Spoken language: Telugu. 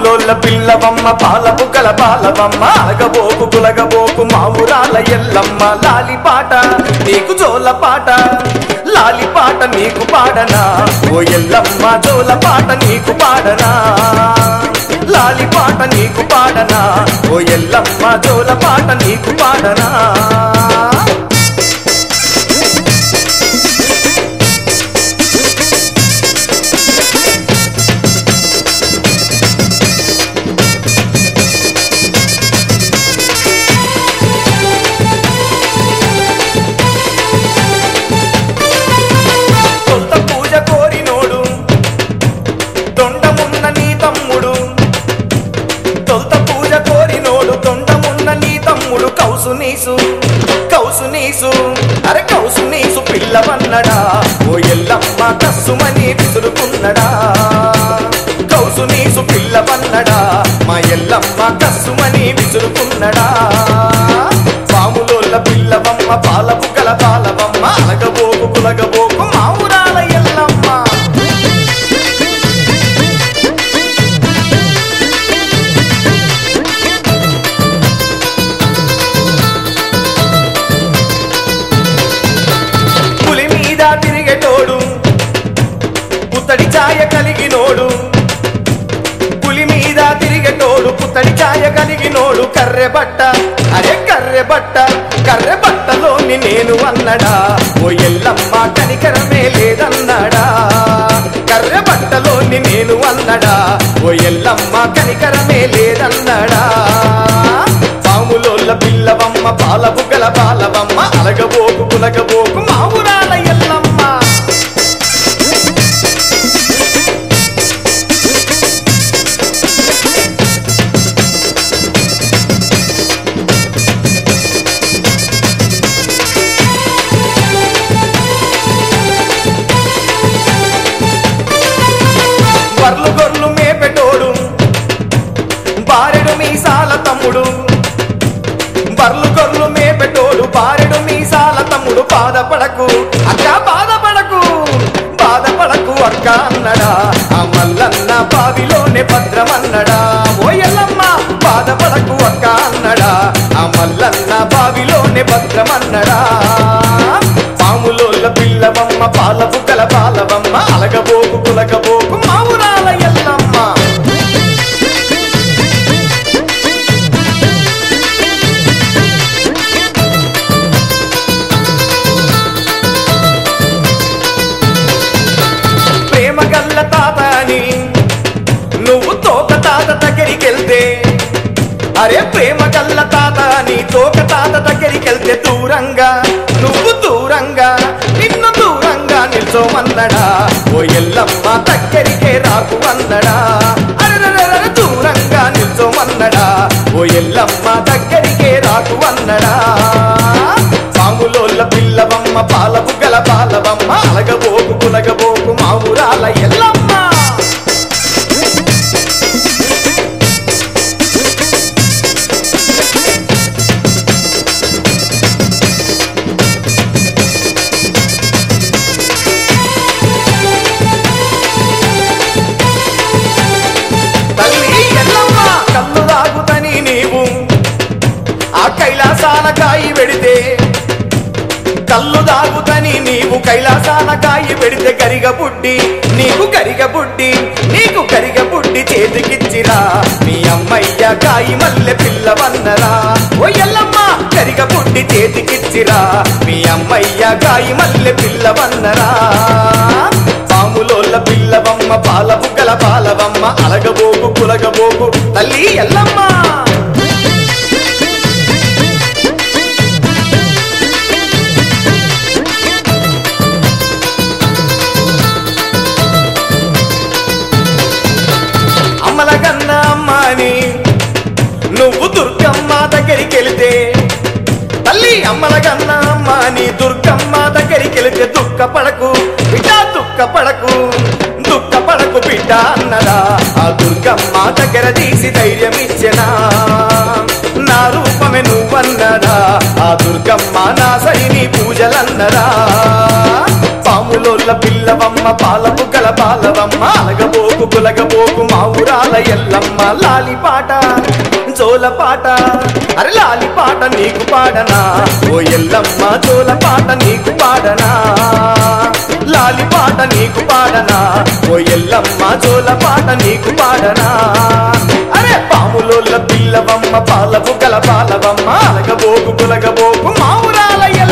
పాములోళ్ళ పిల్లవమ్మ పాలపు గల బాలవమ్మ అలగబోకు గులగబోకు మావురాల ఎల్లమ్మ లాలిపాట నీకు జోల పాట లాలిపాట నీకు పాడనా ఓ ఎల్లమ్మ జోల పాట నీకు పాడనా లాలిపాట నీకు పాడనా ఓ ఎల్లమ్మ జోల పాట నీకు పాడనా కొత్త పూజ కోరినోడు తొండమున్న నీ తమ్ముడు తొంత పూజ కోరినోడు తొండమున్న నీ తమ్ముడు కౌసు నీసు కౌసు నీసు అరే కౌసు నీసు పిల్లవన్నడా ఓ ఎల్లమ్మ కస్సుమని విసురుకున్నడా కౌసు నీసు పిల్లవన్నడా మా ఎల్లమ్మ కస్సుమని విసురుకున్నడా పాములోళ్ళ పిల్లవమ్మ పాలపు గల బాలవమ్మ అలగబోకు కులగబోకు మావురాల ఎల్లమ్మ పులి మీద తిరిగేటోడు పుత్తడి ఛాయ కలిగినోడు పులి మీద తిరిగేటోడు పుత్తడి ఛాయ కలిగినోడు కర్రె బట్ట అరే కర్రె బట్ట కర్రె బట్టలోని నేను అన్నడా ఓ ఎల్లమ్మ కనికరమే లేదన్నాడా కర్రె బట్టలోని నేను అన్నడా ఓ ఎల్లమ్మ కనికరమే లేదన్నాడా పాములోళ్ళ పిల్లవమ్మ పాలపు గల బాలవమ్మ అలగబోకు కులగబోకు మావురాల ఎల్లమ్మ వర్లు గొర్లు మేపెటోడు బారెడు మీసాల తమ్ముడు బర్లు గొర్లు మేపెటోడు బారెడు మీసాల తమ్ముడు బాధపడకు అక్క బాధపడకు బాధపడకు అక్క అన్నడా ఆ మల్లన్న బావిలోనే భద్రమన్నడా ఓ ఎల్లమ్మ బాధపడకు అక్క అన్నడా ఆ మల్లన్న బావిలోనే భద్రమన్నడా పాములోళ్ళ పిల్లవమ్మ పాలపు గల బాలవమ్మ అలగబోకు కులగబోకు మావురాల ఎల్లమ్మ ప్రేమ గల్ల తాత అని నువ్వు తోక తాత దగ్గరికి వెళ్తే అరే ప్రేమ గల్ల తాత అని తోక తాత దగ్గరికి వెళ్తే దూరంగా నువ్వు దూరంగా నిన్ను దూరంగా నిల్చోమన్నడా ఓ ఎల్లమ్మ దగ్గరికే రాకు అన్నడా అరెరెరెరె దూరంగా నిల్చోమన్నడా ఓ ఎల్లమ్మ దగ్గరికే రాకు అన్నడా పాములోళ్ళ పిల్లవమ్మ పాలపు గల బాలవమ్మ అలగబోకు కులగబోకు మా ఊరాల ఎల్లమ్మ తల్లి ఎల్లమ్మ కళ్ళు తాగుతని నీవు ఆ కైలాసాల కాయి వెడితే కళ్ళు దాగుతని నీవు కైలాసాల కాయి పెడితే గరిగ బుడ్డి నీకు గరిగ బుడ్డి నీకు గరిగ బుడ్డి చేతికిచ్చిరా మీ అమ్మయ్య కాయి మల్లె పిల్లవన్నరా ఓ ఎల్లమ్మ గరిగ బుడ్డి చేతికిచ్చిరా మీ అమ్మయ్య కాయి మల్లె పిల్లవన్నరా పాములోళ్ళ పిల్లవమ్మ పాల బుగ్గల పాలవమ్మ అలగబోకు కులగబోకు తల్లి ఎల్లమ్మ అమ్మల కన్న అమ్మని నువ్వు దుర్గమ్మ దగ్గరికి వెళితే తల్లి అమ్మల కన్న అమ్మని దుర్గమ్మ దగ్గరికి వెళితే దుఃఖపడకు బిడ్డ దుఃఖపడకు దుఃఖపడకు బిడ్డ అన్నదా ఆ దుర్గమ్మ దగ్గర తీసి ధైర్యం ఇచ్చెనా నా రూపమే నువ్వన్నదా ఆ దుర్గమ్మ నా సైని పూజలన్నదా పాములో పాములోళ్ళ పిల్లవమ్మ పాలపు గల బాలవమ్మ అలగబోకు కులగబోకు మా ఊరాల ఎల్లమ్మ లాలిపాట జోలపాట అరే లాలిపాట నీకు పాడనా ఓ ఎల్లమ్మ జోలపాట నీకు పాడనా లాలిపాట నీకు పాడనా ఓ ఎల్లమ్మ జోలపాట నీకు పాడనా అరే పాములోళ్ళ పిల్లవమ్మ పాలపు గల బాలవమ్మ అలగబోకు కులగబోకు మా ఊరాల